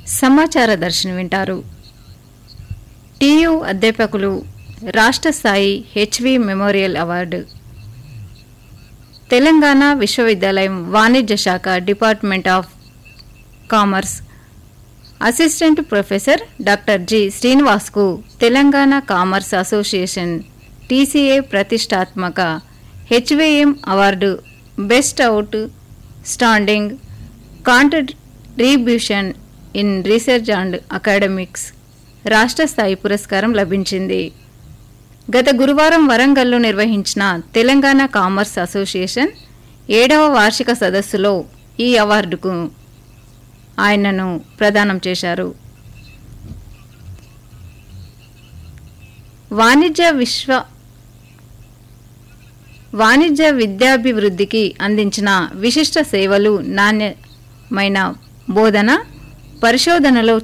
సమాచార దర్శనం వింటారు టీయు అధ్యాపకులు రాష్ట్ర స్థాయి హెచ్వి మెమోరియల్ అవార్డు తెలంగాణ విశ్వవిద్యాలయం వాణిజ్య శాఖ department of commerce assistant professor doctor G శ్రీనివాస్కు తెలంగాణ కామర్స్ అసోసియేషన్ టీసీఏ ప్రతిష్టాత్మక HVM award best outstanding contribution in research and academics రాష్ట్ర స్థాయి పురస్కారం లభించింది గత గురువారం వరంగల్లో నిర్వహించిన తెలంగాణ కామర్స్ అసోసియేషన్ ఏడవ వార్షిక సదస్సులో ఈ అవార్డుకు ఆయనను ప్రదానం చేశారు వాణిజ్య విశ్వ వాణిజ్య విద్యాభివృద్ధికి అందించిన విశిష్ట సేవలు నాణ్యమైన బోధన పరిశోధనలో